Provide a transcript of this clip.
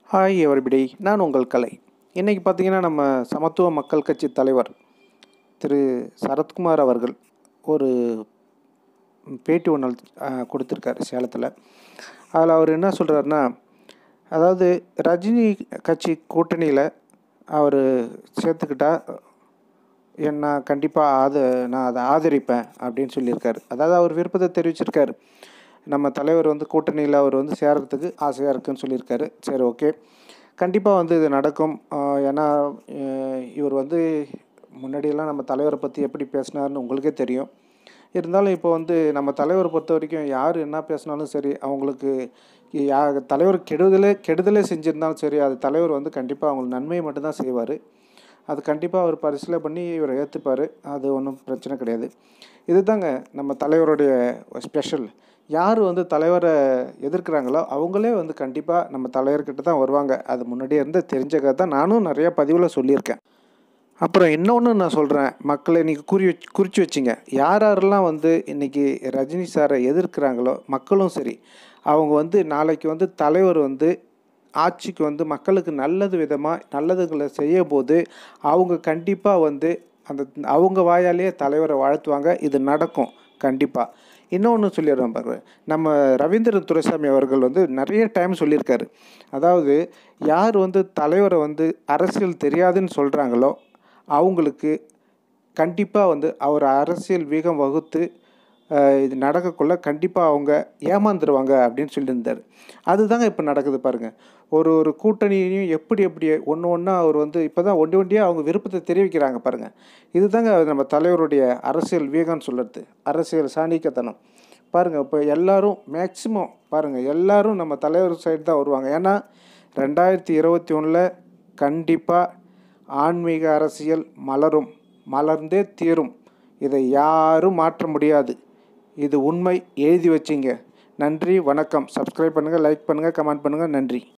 hi everybody நான் உங்கள் கலை இன்றைக்கி பார்த்தீங்கன்னா நம்ம சமத்துவ மக்கள் கட்சி தலைவர் திரு சரத்குமார் அவர்கள் ஒரு பேட்டி ஒன்று கொடுத்துருக்காரு சேலத்தில் அதில் அவர் என்ன சொல்கிறாருன்னா அதாவது ரஜினி கட்சி கூட்டணியில் அவர் சேர்த்துக்கிட்டா என்ன கண்டிப்பாக ஆத நான் அதை ஆதரிப்பேன் அப்படின்னு சொல்லியிருக்காரு அதாவது அவர் விருப்பத்தை தெரிவிச்சிருக்காரு நம்ம தலைவர் வந்து கூட்டணியில் அவர் வந்து சேரத்துக்கு ஆசையாக இருக்குன்னு சொல்லியிருக்காரு சரி ஓகே கண்டிப்பாக வந்து இது நடக்கும் ஆஹ் ஏன்னா அஹ் இவர் வந்து முன்னாடியெல்லாம் நம்ம தலைவரை பற்றி எப்படி பேசினார்னு உங்களுக்கே தெரியும் இருந்தாலும் இப்போ வந்து நம்ம தலைவரை பொறுத்த வரைக்கும் யார் என்ன பேசினாலும் சரி அவங்களுக்கு யா தலைவர் கெடுதலே கெடுதலே செஞ்சுருந்தாலும் சரி அது தலைவர் வந்து கண்டிப்பாக அவங்களுக்கு நன்மையை மட்டும்தான் செய்வார் அது கண்டிப்பாக அவர் பரிசீலனை பண்ணி இவரை ஏற்றுப்பார் அது ஒன்றும் பிரச்சனை கிடையாது இதுதாங்க நம்ம தலைவருடைய ஸ்பெஷல் யார் வந்து தலைவரை எதிர்க்கிறாங்களோ அவங்களே வந்து கண்டிப்பாக நம்ம தலைவர்கிட்ட தான் வருவாங்க அது முன்னாடியே இருந்து தெரிஞ்ச கதை தான் நானும் நிறையா பதிவில் சொல்லியிருக்கேன் அப்புறம் இன்னொன்று நான் சொல்கிறேன் மக்களை இன்றைக்கி குறி வச்சு குறித்து வச்சிங்க யார் யாரெல்லாம் வந்து இன்றைக்கி ரஜினி சாரை எதிர்க்கிறாங்களோ மக்களும் சரி அவங்க வந்து நாளைக்கு வந்து தலைவர் வந்து ஆட்சிக்கு வந்து மக்களுக்கு நல்லது விதமாக நல்லதுகளை செய்யும் போது அவங்க கண்டிப்பாக வந்து அந்த அவங்க வாயாலேயே தலைவரை வாழ்த்துவாங்க இது நடக்கும் கண்டிப்பாக இன்னொன்று சொல்லிடுறோம் பாருங்க நம்ம ரவீந்திரன் துரைசாமி அவர்கள் வந்து நிறைய டைம் சொல்லியிருக்காரு அதாவது யார் வந்து தலைவரை வந்து அரசியல் தெரியாதுன்னு சொல்கிறாங்களோ அவங்களுக்கு கண்டிப்பாக வந்து அவர் அரசியல் வீகம் வகுத்து அஹ், இது நடக்கக்குள்ள கண்டிப்பாக அவங்க ஏமாந்துருவாங்க அப்படின்னு சொல்லியிருந்தார் அதுதாங்க இப்போ நடக்குது பாருங்கள் ஒரு ஒரு கூட்டணியையும் எப்படி எப்படி ஒன்று ஒன்றா அவர் வந்து இப்போ தான் ஒண்டி ஒண்டியாக அவங்க விருப்பத்தை தெரிவிக்கிறாங்க பாருங்கள் இதுதாங்க நம்ம தலைவருடைய அரசியல் வீகம்னு சொல்கிறது அரசியல் சாணிக்கத்தனம் பாருங்கள் இப்போ எல்லாரும் மேக்சிமம் பாருங்கள் எல்லாரும் நம்ம தலைவர் சைடு தான் வருவாங்க ஏன்னா ரெண்டாயிரத்தி இருபத்தி ஒன்றில் கண்டிப்பாக ஆன்மீக அரசியல் மலரும் மலர்ந்தே தீரும் இதை யாரும் மாற்ற முடியாது இது உண்மை எழுதி வச்சிங்க நன்றி வணக்கம் சப்ஸ்கிரைப் பண்ணுங்கள் லைக் பண்ணுங்கள் கமெண்ட் பண்ணுங்கள் நன்றி